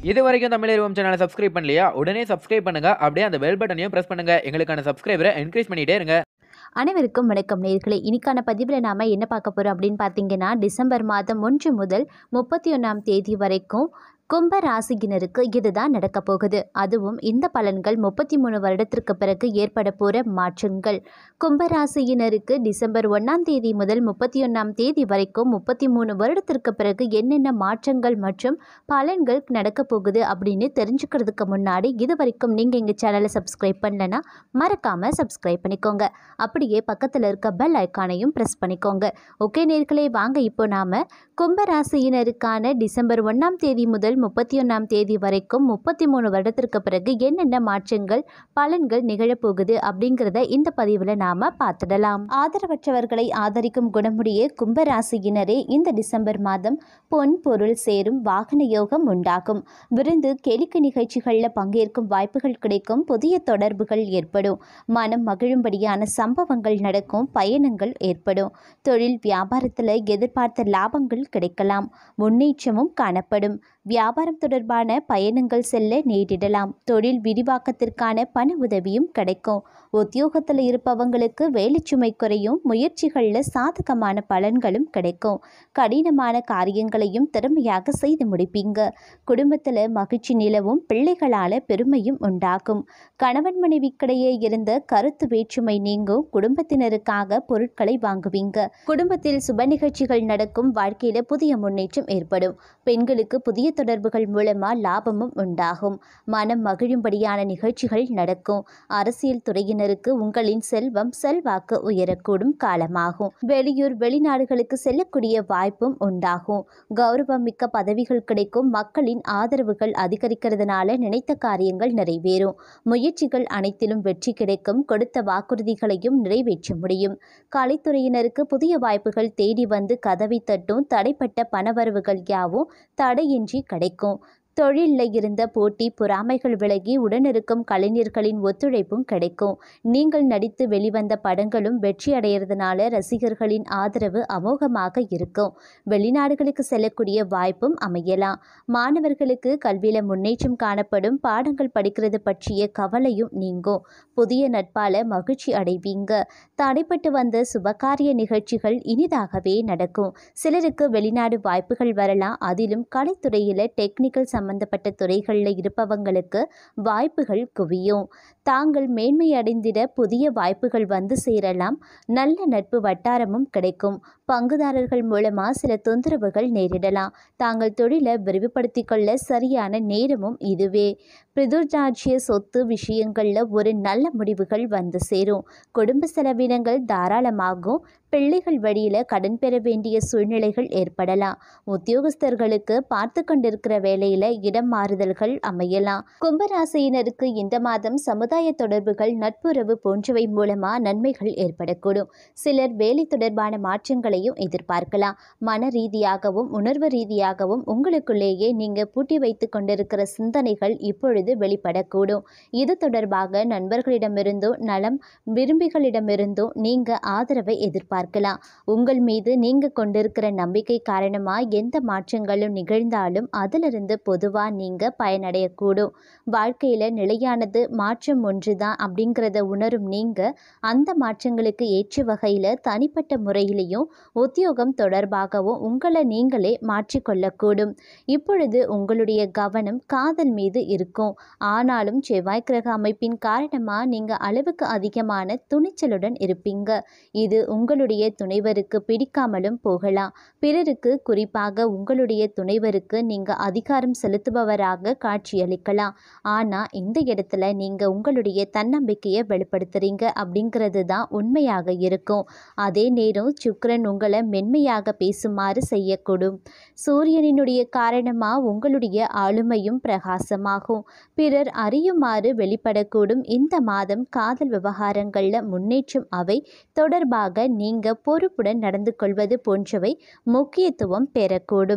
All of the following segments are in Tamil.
இது வரைக்கும் தமிழ் சேனலை சப்ஸ்கிரைப் பண்ணலையா உடனே சப்ஸ்கிரைப் பண்ணுங்க அப்படியே அந்த பெல் பட்டனையும் பிரஸ் பண்ணுங்க எங்களுக்கான சப்ஸ்கிரைபரை என்கரேஜ் பண்ணிட்டே இருங்க அனைவருக்கும் வணக்கம் நேர்களே இன்னைக்கான பதிவில் நாம் என்ன பார்க்க போகிறோம் அப்படின்னு பார்த்தீங்கன்னா டிசம்பர் மாதம் ஒன்று முதல் முப்பத்தி ஒன்றாம் தேதி வரைக்கும் கும்ப ராசியினருக்கு இதுதான் நடக்க போகுது அதுவும் இந்த பலன்கள் முப்பத்தி மூணு வருடத்திற்கு பிறகு ஏற்பட போகிற மாற்றங்கள் கும்ப ராசியினருக்கு டிசம்பர் ஒன்றாம் தேதி முதல் முப்பத்தி ஒன்றாம் தேதி வரைக்கும் முப்பத்தி மூணு வருடத்திற்கு பிறகு என்னென்ன மாற்றங்கள் மற்றும் பலன்கள் நடக்க போகுது அப்படின்னு தெரிஞ்சுக்கிறதுக்கு முன்னாடி இது வரைக்கும் நீங்கள் எங்கள் சேனலை சப்ஸ்கிரைப் பண்ணலன்னா மறக்காமல் சப்ஸ்கிரைப் பண்ணிக்கோங்க அப்படியே பக்கத்தில் இருக்க பெல் ஐக்கானையும் ப்ரெஸ் பண்ணிக்கோங்க ஓகே நேர்களே வாங்க இப்போ நாம் கும்பராசியினருக்கான டிசம்பர் ஒன்றாம் தேதி முதல் முப்பத்தி ஒன்றாம் தேதி வரைக்கும் முப்பத்தி மூணு வருடத்திற்கு பிறகு என்னென்ன மாற்றங்கள் பலன்கள் நிகழப்போகுது அப்படிங்கிறத இந்த பதிவில் நாம் பார்த்துடலாம் ஆதரவற்றவர்களை ஆதரிக்கும் குணமுடைய கும்பராசியினரே இந்த டிசம்பர் மாதம் பொன் பொருள் சேரும் வாகன யோகம் உண்டாகும் விருந்து கேளிக்கை நிகழ்ச்சிகளில் பங்கேற்கும் வாய்ப்புகள் கிடைக்கும் புதிய தொடர்புகள் ஏற்படும் மனம் மகிழும்படியான சம்பவங்கள் நடக்கும் பயணங்கள் ஏற்படும் தொழில் வியாபாரத்தில் எதிர்பார்த்த லாபங்கள் கிடைக்கலாம் முன்னேற்றமும் காணப்படும் வியாபாரம் தொடர்பான பயணங்கள் செல்ல நேரிடலாம் தொழில் விரிவாக்கத்திற்கான பண உதவியும் கிடைக்கும் உத்தியோகத்தில் இருப்பவங்களுக்கு வேலைச்சுமை குறையும் முயற்சிகளில் சாதகமான பலன்களும் கிடைக்கும் கடினமான காரியங்களையும் திறமையாக செய்து முடிப்பீங்க குடும்பத்தில் மகிழ்ச்சி நிலவும் பிள்ளைகளால் பெருமையும் உண்டாகும் கணவன் மனைவிக்கிடையே இருந்த கருத்து வேற்றுமை நீங்கும் குடும்பத்தினருக்காக பொருட்களை வாங்குவீங்க குடும்பத்தில் சுப நிகழ்ச்சிகள் நடக்கும் வாழ்க்கையில புதிய முன்னேற்றம் ஏற்படும் பெண்களுக்கு புதிய தொடர்புகள் மூலமா லாபமும் உண்டாகும் மனம் மகிழும்படியான நிகழ்ச்சிகள் நடக்கும் அரசியல் துறையினருக்கு உங்களின் செல்வம் செல்வாக்கு உயரக்கூடும் காலமாகும் வெளியூர் வெளிநாடுகளுக்கு செல்லக்கூடிய வாய்ப்பும் உண்டாகும் கௌரவம் மிக்க பதவிகள் கிடைக்கும் மக்களின் ஆதரவுகள் அதிகரிக்கிறதுனால நினைத்த காரியங்கள் நிறைவேறும் முயற்சிகள் அனைத்திலும் வெற்றி கிடைக்கும் கொடுத்த வாக்குறுதிகளையும் நிறைவேற்ற முடியும் கலைத்துறையினருக்கு புதிய வாய்ப்புகள் தேடி வந்து கதவை தட்டும் தடைப்பட்ட பணவரவுகள் யாவும் தடையின்றி கிடைக்கும் தொழிலில் இருந்த போட்டி பொறாமைகள் விலகி உடனிருக்கும் கலைஞர்களின் ஒத்துழைப்பும் கிடைக்கும் நீங்கள் நடித்து வெளிவந்த படங்களும் வெற்றி அடையிறதுனால ரசிகர்களின் ஆதரவு அமோகமாக இருக்கும் வெளிநாடுகளுக்கு செல்லக்கூடிய வாய்ப்பும் அமையலாம் மாணவர்களுக்கு கல்வியில முன்னேற்றம் காணப்படும் பாடங்கள் படிக்கிறது பற்றிய கவலையும் நீங்கும் புதிய நட்பால மகிழ்ச்சி அடைவீங்க தடைப்பட்டு வந்த சுபகாரிய நிகழ்ச்சிகள் இனிதாகவே நடக்கும் சிலருக்கு வெளிநாடு வாய்ப்புகள் வரலாம் அதிலும் கலைத்துறையில் டெக்னிக்கல் சம்பந்தப்பட்ட துறைகளில் இருப்பவங்களுக்கு வாய்ப்புகள் குவியும் தாங்கள் மேன்மை அடைந்திட புதிய வாய்ப்புகள் வந்து சேரலாம் நல்ல நட்பு வட்டாரமும் கிடைக்கும் பங்குதாரர்கள் மூலமாக சில தொந்தரவுகள் நேரிடலாம் தாங்கள் தொழிலை விரிவுபடுத்திக் கொள்ள சரியான நேரமும் இதுவே பிரிதுர்ஜாட்சிய சொத்து விஷயங்களில் ஒரு நல்ல முடிவுகள் வந்து சேரும் குடும்ப செலவினங்கள் தாராளமாகும் பிள்ளைகள் வழியில் கடன் பெற வேண்டிய சூழ்நிலைகள் ஏற்படலாம் உத்தியோகஸ்தர்களுக்கு பார்த்து கொண்டிருக்கிற வேலையில் இடம் மாறுதல்கள் அமையலாம் கும்பராசியினருக்கு இந்த மாதம் சமுதாய தொடர்புகள் நட்புறவு போன்றவை மூலமாக நன்மைகள் ஏற்படக்கூடும் சிலர் வேலை தொடர்பான மாற்றங்களையும் எதிர்பார்க்கலாம் மன ரீதியாகவும் உணர்வு ரீதியாகவும் உங்களுக்குள்ளேயே நீங்கள் பூட்டி வைத்து கொண்டிருக்கிற சிந்தனைகள் இப்பொழுது வெளிப்படக்கூடும் இது தொடர்பாக நண்பர்களிடமிருந்தோ நலம் விரும்பிகளிடமிருந்தோ நீங்கள் ஆதரவை எதிர்பார்க்கலாம் உங்கள் மீது நீங்கள் கொண்டிருக்கிற நம்பிக்கை காரணமாக எந்த மாற்றங்களும் நிகழ்ந்தாலும் அதிலிருந்து பொதுவாக நீங்கள் பயனடையக்கூடும் வாழ்க்கையில் நிலையானது மாற்றம் ஒன்று தான் அப்படிங்கிறத உணரும் நீங்கள் அந்த மாற்றங்களுக்கு ஏற்ற வகையில் தனிப்பட்ட முறையிலையும் உத்தியோகம் தொடர்பாகவும் உங்களை நீங்களே மாற்றிக்கொள்ளக்கூடும் இப்பொழுது உங்களுடைய கவனம் காதல் மீது இருக்கும் ஆனாலும் செவ்வாய் கிரக அமைப்பின் காரணமாக நீங்கள் அளவுக்கு அதிகமான துணிச்சலுடன் இருப்பீங்க இது உங்களுடைய துணைவருக்கு பிடிக்காமலும் போகலாம் பிறருக்கு குறிப்பாக உங்களுடைய துணைவருக்கு நீங்கள் அதிகாரம் செலுத்துபவராக காட்சியளிக்கலாம் ஆனால் இந்த இடத்துல நீங்கள் உங்களுடைய தன்னம்பிக்கையை வெளிப்படுத்துறீங்க அப்படிங்கிறது தான் உண்மையாக இருக்கும் அதே நேரம் சுக்கிரன் உங்களை மென்மையாக பேசுமாறு செய்யக்கூடும் சூரியனினுடைய காரணமாக உங்களுடைய ஆளுமையும் பிரகாசமாகும் பிறர் அறியுமாறு வெளிப்படக்கூடும் இந்த மாதம் காதல் விவகாரங்களில் முன்னேற்றம் அவை தொடர்பாக நீங்கள் பொறுப்புடன் நடந்து கொள்வது போன்றவை முக்கியத்துவம் பெறக்கூடும்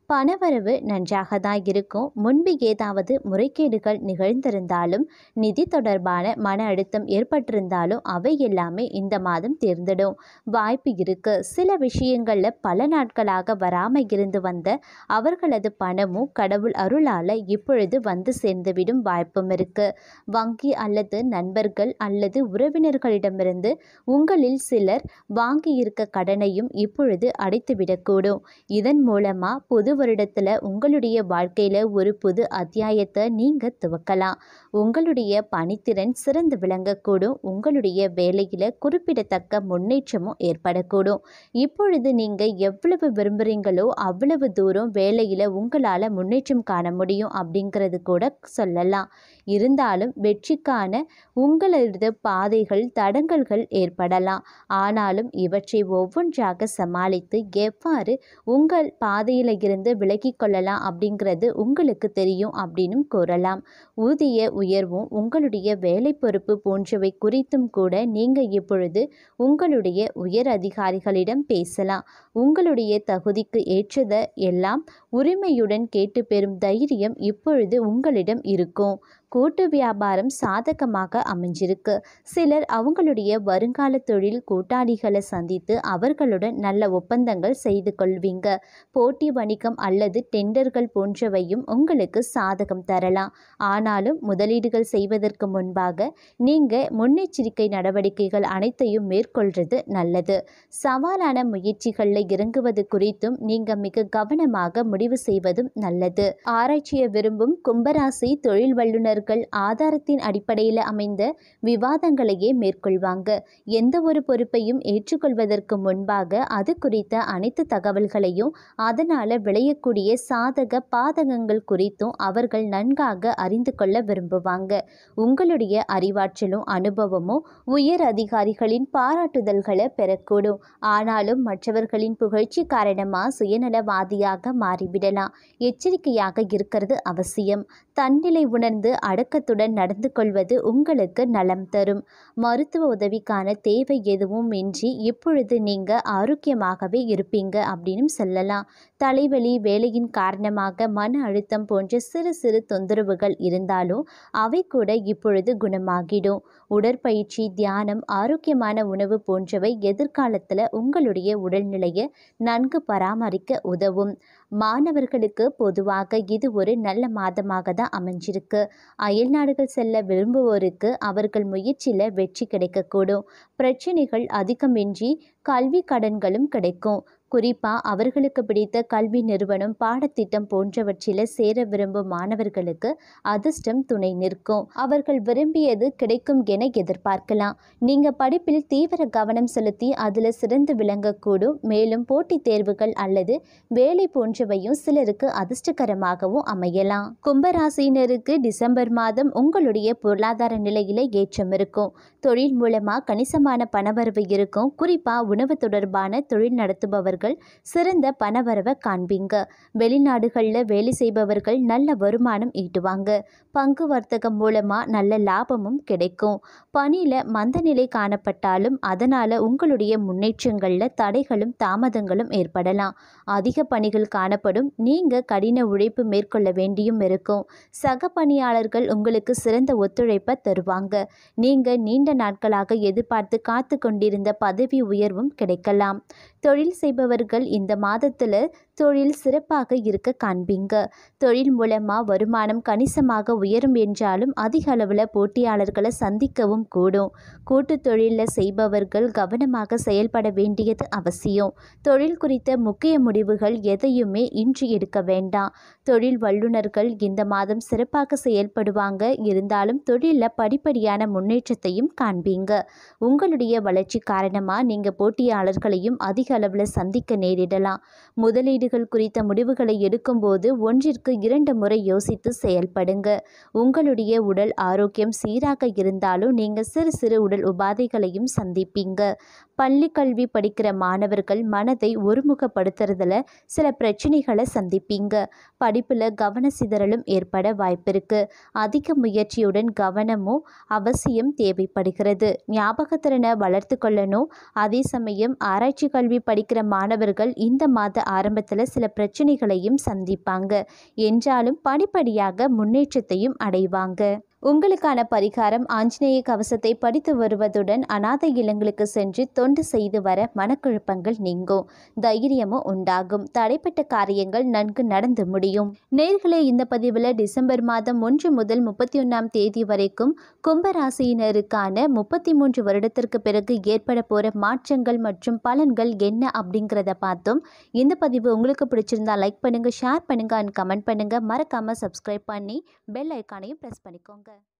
பணவரவு நன்றாக தான் இருக்கும் முன்பு ஏதாவது முறைகேடுகள் நிகழ்ந்திருந்தாலும் நிதி தொடர்பான மன அழுத்தம் ஏற்பட்டிருந்தாலும் அவை எல்லாமே இந்த மாதம் தேர்ந்திடும் வாய்ப்பு இருக்கு சில விஷயங்களில் பல நாட்களாக வராமல் இருந்து வந்த அவர்களது பணமும் கடவுள் அருளால் இப்பொழுது வந்து சேர்ந்துவிடும் வாய்ப்பும் இருக்கு வங்கி அல்லது நண்பர்கள் அல்லது உறவினர்களிடமிருந்து உங்களில் சிலர் வாங்கியிருக்க கடனையும் இப்பொழுது அடைத்துவிடக்கூடும் இதன் மூலமாக புது வருடத்தில் உங்களுடைய வாழ்க்கையில் ஒரு புது அத்தியாயத்தை நீங்கள் துவக்கலாம் உங்களுடைய பணித்திறன் சிறந்து விளங்கக்கூடும் உங்களுடைய வேலையில் குறிப்பிடத்தக்க முன்னேற்றமும் ஏற்படக்கூடும் இப்பொழுது நீங்கள் எவ்வளவு விரும்புகிறீங்களோ அவ்வளவு தூரம் வேலையில் உங்களால் முன்னேற்றம் காண முடியும் அப்படிங்கிறது கூட சொல்லலாம் இருந்தாலும் வெற்றிக்கான உங்களது பாதைகள் தடங்கல்கள் ஏற்படலாம் ஆனாலும் இவற்றை ஒவ்வொன்றாக சமாளித்து எவ்வாறு உங்கள் பாதையில் இருந்து விலகிக் கொள்ளலாம் அப்படிங்கிறது உங்களுக்கு தெரியும் அப்படின்னும் கூறலாம் ஊதிய உயர்வும் உங்களுடைய வேலை பொறுப்பு போன்றவை குறித்தும் கூட நீங்கள் இப்பொழுது உங்களுடைய உயர் அதிகாரிகளிடம் பேசலாம் உங்களுடைய தகுதிக்கு ஏற்றதை எல்லாம் உரிமையுடன் கேட்டு பெறும் தைரியம் இப்பொழுது உங்களிடம் இருக்கும் கூட்டு வியாபாரம் சாதகமாக அமைஞ்சிருக்கு சிலர் அவங்களுடைய வருங்கால தொழில் கூட்டாளிகளை சந்தித்து அவர்களுடன் நல்ல ஒப்பந்தங்கள் செய்து கொள்வீங்க போட்டி வணிகம் அல்லது டெண்டர்கள் போன்றவையும் உங்களுக்கு சாதகம் தரலாம் ஆனாலும் முதலீடுகள் செய்வதற்கு முன்பாக நீங்கள் முன்னெச்சரிக்கை நடவடிக்கைகள் அனைத்தையும் மேற்கொள்வது நல்லது சவாலான முயற்சிகளில் இறங்குவது குறித்தும் நீங்கள் மிக கவனமாக முடிவு செய்வதும் நல்லது ஆராய்ச்சியை விரும்பும் கும்பராசி தொழில் வல்லுநர்கள் ஆதாரத்தின் அடிப்படையில் அமைந்த விவாதங்களையே மேற்கொள்வாங்க எந்த ஒரு பொறுப்பையும் ஏற்றுக்கொள்வதற்கு முன்பாக அது குறித்த அனைத்து தகவல்களையும் அதனால் விளையக்கூடிய சாதக பாதகங்கள் குறித்தும் அவர்கள் நன்காக அறிந்து கொள்ள விரும்புவாங்க உங்களுடைய அறிவாற்றலும் அனுபவமும் உயர் அதிகாரிகளின் பாராட்டுதல்களை பெறக்கூடும் ஆனாலும் மற்றவர்களின் புகழ்ச்சி காரணமாக சுயநலவாதியாக மாறிவிடலாம் எச்சரிக்கையாக இருக்கிறது அவசியம் தன்னிலை உணர்ந்து அடக்கத்துடன் நடந்து கொள்வது உங்களுக்கு நலம் தரும் மருத்துவ உதவிக்கான தேவை எதுவும் இன்றி இப்பொழுது நீங்கள் ஆரோக்கியமாகவே இருப்பீங்க அப்படின்னு சொல்லலாம் தலைவலி வேலையின் காரணமாக மன அழுத்தம் போன்ற சிறு சிறு தொந்தரவுகள் இருந்தாலும் அவை கூட இப்பொழுது குணமாகிடும் உடற்பயிற்சி தியானம் ஆரோக்கியமான உணவு போன்றவை எதிர்காலத்தில் உங்களுடைய உடல்நிலையை நன்கு பராமரிக்க உதவும் மாணவர்களுக்கு பொதுவாக இது ஒரு நல்ல மாதமாக தான் அமைஞ்சிருக்கு அயல்நாடுகள் செல்ல விரும்புவோருக்கு அவர்கள் முயற்சியில் வெற்றி கிடைக்கக்கூடும் பிரச்சனைகள் அதிகமின்றி கல்வி கடன்களும் கிடைக்கும் குறிப்பாக அவர்களுக்கு பிடித்த கல்வி நிறுவனம் பாடத்திட்டம் போன்றவற்றில் சேர விரும்பும் மாணவர்களுக்கு அதிர்ஷ்டம் துணை நிற்கும் அவர்கள் விரும்பியது கிடைக்கும் என எதிர்பார்க்கலாம் நீங்கள் படிப்பில் தீவிர கவனம் செலுத்தி அதில் சிறந்து விளங்கக்கூடும் மேலும் போட்டித் தேர்வுகள் அல்லது வேலை போன்றவையும் சிலருக்கு அதிர்ஷ்டகரமாகவும் அமையலாம் கும்பராசினருக்கு டிசம்பர் மாதம் உங்களுடைய பொருளாதார நிலையில ஏற்றம் இருக்கும் தொழில் மூலமாக கணிசமான பணவரவு இருக்கும் குறிப்பாக உணவு தொடர்பான தொழில் நடத்துபவர்கள் சிறந்த பணவரவை காண்பீங்க வெளிநாடுகளில் வேலை செய்பவர்கள் நல்ல வருமானம் ஈட்டுவாங்க பங்கு வர்த்தகம் மூலமாக நல்ல லாபமும் கிடைக்கும் பணியில் மந்தநிலை காணப்பட்டாலும் அதனால் உங்களுடைய முன்னேற்றங்களில் தடைகளும் தாமதங்களும் ஏற்படலாம் அதிக பணிகள் காணப்படும் நீங்கள் கடின உழைப்பு மேற்கொள்ள வேண்டியும் இருக்கும் சக பணியாளர்கள் உங்களுக்கு சிறந்த ஒத்துழைப்பை தருவாங்க நீங்கள் நீண்ட நாட்களாக எதிர்பார்த்து காத்து கொண்டிருந்த பதவி உயர்வும் கிடைக்கலாம் தொழில் செய்பவர்கள் இந்த மாதத்தில் தொழில் சிறப்பாக இருக்க காண்பீங்க தொழில் மூலமாக வருமானம் கணிசமாக உயரும் என்றாலும் அதிக அளவில் போட்டியாளர்களை சந்திக்கவும் கூடும் கூட்டு தொழிலில் செய்பவர்கள் கவனமாக செயல்பட வேண்டியது அவசியம் தொழில் குறித்த முக்கிய முடிவுகள் எதையுமே இன்று எடுக்க வேண்டாம் தொழில் வல்லுநர்கள் இந்த மாதம் சிறப்பாக செயல்படுவாங்க இருந்தாலும் தொழிலில் படிப்படியான முன்னேற்றத்தையும் காண்பீங்க உங்களுடைய வளர்ச்சி காரணமாக நீங்கள் போட்டியாளர்களையும் அதிக அளவில் சந்திக்க நேரிடலாம் முதலீடுகள் குறித்த முடிவுகளை எடுக்கும்போது ஒன்றிற்கு இரண்டு முறை யோசித்து செயல்படுங்க உங்களுடைய உடல் ஆரோக்கியம் சீராக இருந்தாலும் நீங்கள் சிறு சிறு உடல் உபாதைகளையும் சந்திப்பீங்க பள்ளி கல்வி படிக்கிற மாணவர்கள் மனதை ஒருமுகப்படுத்துறதுல சில பிரச்சனைகளை சந்திப்பீங்க படிப்பில் கவன சிதறலும் ஏற்பட வாய்ப்பிருக்கு அதிக முயற்சியுடன் கவனமும் அவசியம் தேவைப்படுகிறது ஞாபகத்திறனை வளர்த்து கொள்ளணும் அதே சமயம் ஆராய்ச்சி கல்வி கல்வி படிக்கிற மாணவர்கள் இந்த மாத ஆரம்பத்தில் சில பிரச்சனைகளையும் சந்திப்பாங்க என்றாலும் படிப்படியாக முன்னேற்றத்தையும் அடைவாங்க உங்களுக்கான பரிகாரம் ஆஞ்சநேய கவசத்தை படித்து வருவதுடன் அநாதை இல்லங்களுக்கு சென்று தொண்டு செய்து வர மனக்குழப்பங்கள் நீங்கும் தைரியமும் உண்டாகும் தடைப்பட்ட காரியங்கள் நன்கு நடந்து முடியும் நேர்களே இந்த பதிவில் டிசம்பர் மாதம் ஒன்று முதல் முப்பத்தி ஒன்றாம் தேதி வரைக்கும் கும்பராசியினருக்கான முப்பத்தி மூன்று வருடத்திற்கு பிறகு ஏற்பட போகிற மாற்றங்கள் மற்றும் பலன்கள் என்ன அப்படிங்கிறத பார்த்தோம் இந்த பதிவு உங்களுக்கு பிடிச்சிருந்தா லைக் பண்ணுங்கள் ஷேர் பண்ணுங்கள் அண்ட் கமெண்ட் பண்ணுங்கள் மறக்காமல் சப்ஸ்கிரைப் பண்ணி பெல் ஐக்கானையும் ப்ரெஸ் பண்ணிக்கோங்க